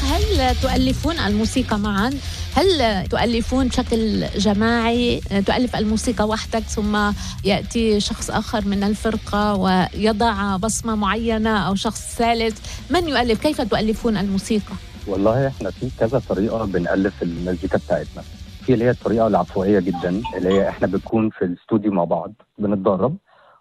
هل تؤلفون الموسيقى معا؟ هل تؤلفون بشكل جماعي؟ تؤلف الموسيقى وحدك ثم ياتي شخص اخر من الفرقه ويضع بصمه معينه او شخص ثالث، من يؤلف؟ كيف تؤلفون الموسيقى؟ والله احنا في كذا طريقه بنالف المزيكا بتاعتنا في اللي هي الطريقه العفويه جدا اللي هي احنا بنكون في الاستوديو مع بعض بنتدرب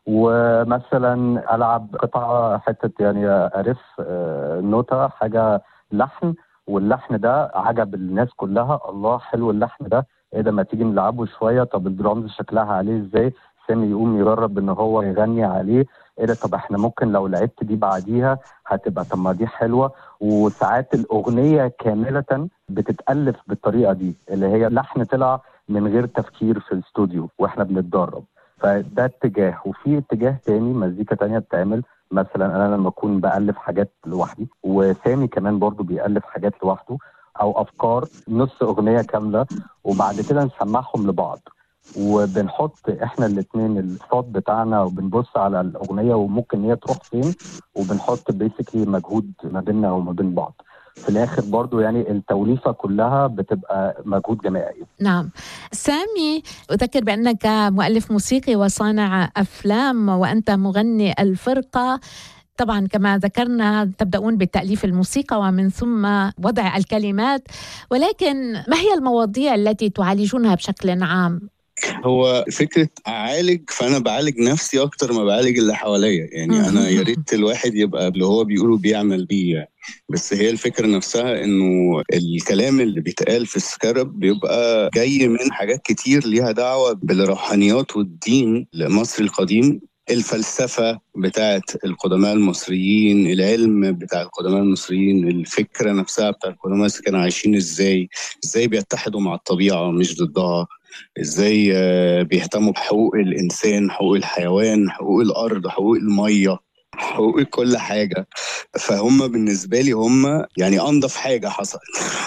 ومثلا العب قطعه حته يعني ارف آه، نوته حاجه لحن واللحن ده عجب الناس كلها الله حلو اللحن ده ايه ده ما تيجي نلعبه شويه طب الدرامز شكلها عليه ازاي سامي يقوم يجرب ان هو يغني عليه ايه ده طب احنا ممكن لو لعبت دي بعديها هتبقى طب ما دي حلوه وساعات الاغنيه كامله بتتالف بالطريقه دي اللي هي لحن طلع من غير تفكير في الاستوديو واحنا بنتدرب فده اتجاه وفي اتجاه تاني مزيكا تانية بتعمل مثلا انا لما اكون بالف حاجات لوحدي وسامي كمان برضو بيالف حاجات لوحده او افكار نص اغنيه كامله وبعد كده نسمعهم لبعض وبنحط احنا الاثنين الصوت بتاعنا وبنبص على الاغنيه وممكن هي تروح فين وبنحط بيسكلي مجهود ما بيننا وما بين بعض في الاخر برضو يعني التوليفه كلها بتبقى مجهود جماعي نعم سامي أذكر بأنك مؤلف موسيقي وصانع أفلام وأنت مغني الفرقة طبعا كما ذكرنا تبدأون بتأليف الموسيقى ومن ثم وضع الكلمات ولكن ما هي المواضيع التي تعالجونها بشكل عام؟ هو فكره اعالج فانا بعالج نفسي اكتر ما بعالج اللي حواليا يعني انا يا ريت الواحد يبقى اللي هو بيقوله بيعمل بيه يعني. بس هي الفكره نفسها انه الكلام اللي بيتقال في السكرب بيبقى جاي من حاجات كتير ليها دعوه بالروحانيات والدين لمصر القديم الفلسفة بتاعت القدماء المصريين العلم بتاع القدماء المصريين الفكرة نفسها بتاع القدماء كانوا عايشين ازاي ازاي بيتحدوا مع الطبيعة مش ضدها ازاي بيهتموا بحقوق الانسان حقوق الحيوان حقوق الارض حقوق الميه حقوق كل حاجه فهم بالنسبه لي هم يعني انضف حاجه حصلت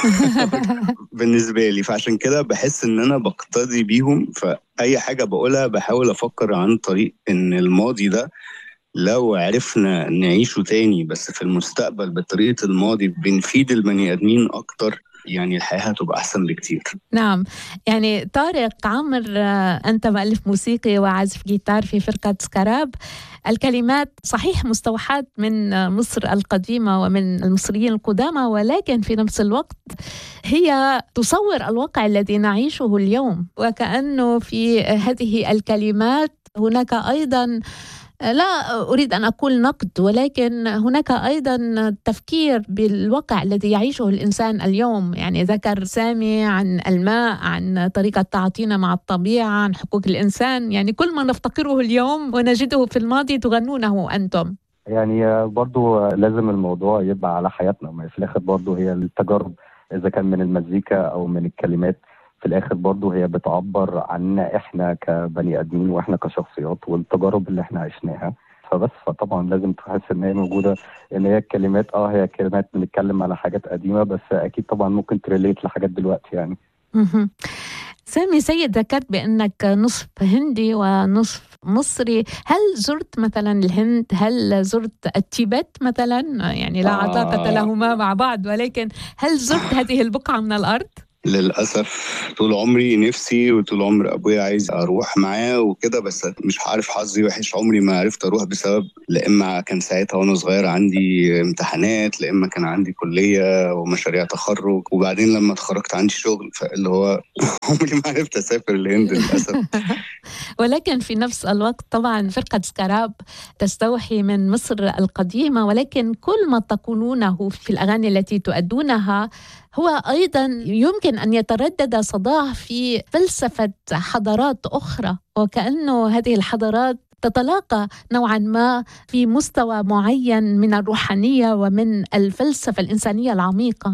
بالنسبه لي فعشان كده بحس ان انا بقتدي بيهم فاي حاجه بقولها بحاول افكر عن طريق ان الماضي ده لو عرفنا نعيشه تاني بس في المستقبل بطريقه الماضي بنفيد البني ادمين اكتر يعني الحياه هتبقى احسن بكتير نعم يعني طارق عمر انت مؤلف موسيقي وعازف جيتار في فرقه سكراب الكلمات صحيح مستوحاة من مصر القديمة ومن المصريين القدامى ولكن في نفس الوقت هي تصور الواقع الذي نعيشه اليوم وكأنه في هذه الكلمات هناك أيضا لا اريد ان اقول نقد ولكن هناك ايضا تفكير بالواقع الذي يعيشه الانسان اليوم يعني ذكر سامي عن الماء عن طريقه تعاطينا مع الطبيعه عن حقوق الانسان يعني كل ما نفتقره اليوم ونجده في الماضي تغنونه انتم يعني برضو لازم الموضوع يبقى على حياتنا ما في الاخر برضو هي التجارب اذا كان من المزيكا او من الكلمات في الاخر برضه هي بتعبر عنا احنا كبني ادمين واحنا كشخصيات والتجارب اللي احنا عشناها فبس فطبعا لازم تحس ان هي موجوده ان هي الكلمات اه هي كلمات بنتكلم على حاجات قديمه بس اكيد طبعا ممكن تريليت لحاجات دلوقتي يعني سامي سيد ذكرت بانك نصف هندي ونصف مصري هل زرت مثلا الهند هل زرت التيبت مثلا يعني لا علاقه لهما مع بعض ولكن هل زرت هذه البقعه من الارض للأسف طول عمري نفسي وطول عمر أبويا عايز أروح معاه وكده بس مش عارف حظي وحش عمري ما عرفت أروح بسبب لا إما كان ساعتها وأنا صغير عندي امتحانات لا إما كان عندي كلية ومشاريع تخرج وبعدين لما اتخرجت عندي شغل فاللي هو عمري ما عرفت أسافر الهند للأسف ولكن في نفس الوقت طبعا فرقة سكراب تستوحي من مصر القديمة ولكن كل ما تقولونه في الأغاني التي تؤدونها هو ايضا يمكن ان يتردد صداه في فلسفه حضارات اخرى وكانه هذه الحضارات تتلاقى نوعا ما في مستوى معين من الروحانيه ومن الفلسفه الانسانيه العميقه